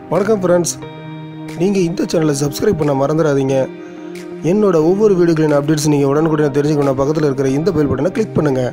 வணக்கம் ஃப்ரெண்ட்ஸ் நீங்கள் இந்த சேனலை சப்ஸ்கிரைப் பண்ண மறந்துடாதீங்க என்னோட ஒவ்வொரு வீடியோக்களின் அப்டேட்ஸ் நீங்கள் உடனுக்குடனே தெரிஞ்சுக்கணும் பக்கத்தில் இருக்கிற இந்த பெல் பட்டனை கிளிக் பண்ணுங்கள்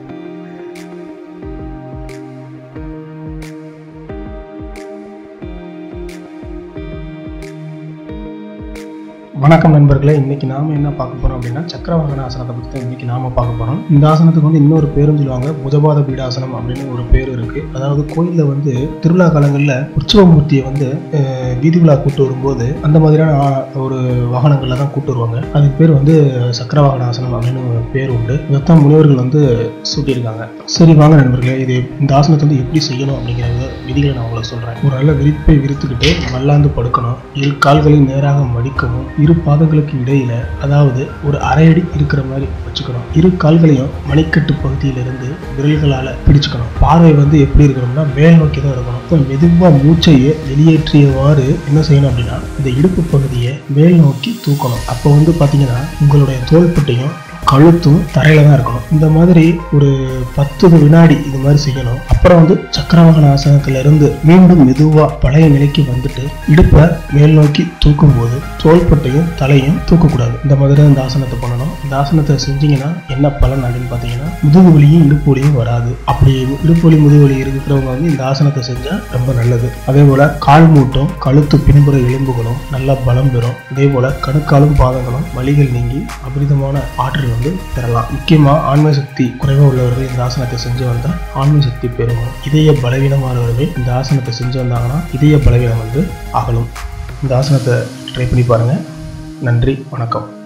வணக்கம் நண்பர்களே இன்னைக்கு நாம என்ன பார்க்க போறோம் அப்படின்னா சக்கரவாகன ஆசனத்தை பற்றி தான் இன்னைக்கு நாம பார்க்க போறோம் இந்த ஆசனத்துக்கு வந்து இன்னொரு பேரும் சொல்லுவாங்க புஜபாத பீடாசனம் அப்படின்னு ஒரு பேர் இருக்கு அதாவது கோயில்ல வந்து திருவிழா காலங்கள்ல உற்சவமூர்த்தியை வந்து அஹ், வீதி விழா கூட்டு வரும்போது அந்த மாதிரியான ஆ- ஒரு வாகனங்கள்ல தான் கூட்டு வருவாங்க அதுக்கு பேர் வந்து சக்கரவாகன ஆசனம் அப்படின்னு ஒரு பேர் உண்டு இதைத்தான் முனிவர்கள் வந்து சூட்டியிருக்காங்க சரி வாங்க நண்பர்களே இது இந்த ஆசனத்தை வந்து எப்படி செய்யணும் அப்படிங்கிற விதிகளை நான் உங்களுக்கு சொல்றேன் ஒரு நல்ல விரிப்பை விரித்துக்கிட்டு மல்லாந்து படுக்கணும் இரு கால்களை நேராக மடிக்கவும் இரு பாதங்களுக்கு இடையில அதாவது ஒரு அரை அடி இருக்கிற மாதிரி வச்சுக்கணும் இரு கால்களையும் மணிக்கட்டு பகுதியிலிருந்து விரல்களால பிடிச்சுக்கணும் பார்வை வந்து எப்படி இருக்கணும்னா மேல் நோக்கி தான் இருக்கணும் இப்போ மெதுவா மூச்சையே வெளியேற்றியவாறு என்ன செய்யணும் அப்படின்னா இந்த இடுப்பு பகுதியை மேல் நோக்கி தூக்கணும் அப்போ வந்து பாத்தீங்கன்னா உங்களுடைய தோள்பட்டையும் கழுத்தும் தரையில தான் இருக்கணும் இந்த மாதிரி ஒரு பத்து வினாடி இது மாதிரி செய்யணும் அப்புறம் வந்து சக்கரவாகன ஆசனத்துல இருந்து மீண்டும் மெதுவா பழைய நிலைக்கு வந்துட்டு இடுப்பை மேல் நோக்கி தூக்கும் போது தோள்பட்டையும் தலையும் தூக்கக்கூடாது இந்த மாதிரி தான் இந்த ஆசனத்தை பண்ணணும் இந்த ஆசனத்தை செஞ்சீங்கன்னா என்ன பலன் அப்படின்னு பார்த்தீங்கன்னா முதுகு வலியும் இடுப்பு வலியும் வராது அப்படி இடுப்பு வலி முதுகு வலி இருக்கிறவங்க வந்து இந்த ஆசனத்தை செஞ்சா ரொம்ப நல்லது அதே போல கால் மூட்டும் கழுத்து பின்புற எலும்புகளும் நல்லா பலம் பெறும் இதே போல கணுக்காலும் பாதங்களும் வலிகள் நீங்கி அபரிதமான ஆற்றல் வந்து பெறலாம் முக்கியமா ஆன்ம சக்தி குறைவா உள்ளவர்கள் இந்த ஆசனத்தை செஞ்சு வந்தா ஆன்ம சக்தி பெருகும் இதய பலவீனமானவர்கள் இந்த ஆசனத்தை செஞ்சு வந்தாங்கன்னா இதய பலவீனம் வந்து அகலும் இந்த ஆசனத்தை ட்ரை பண்ணி பாருங்க நன்றி வணக்கம்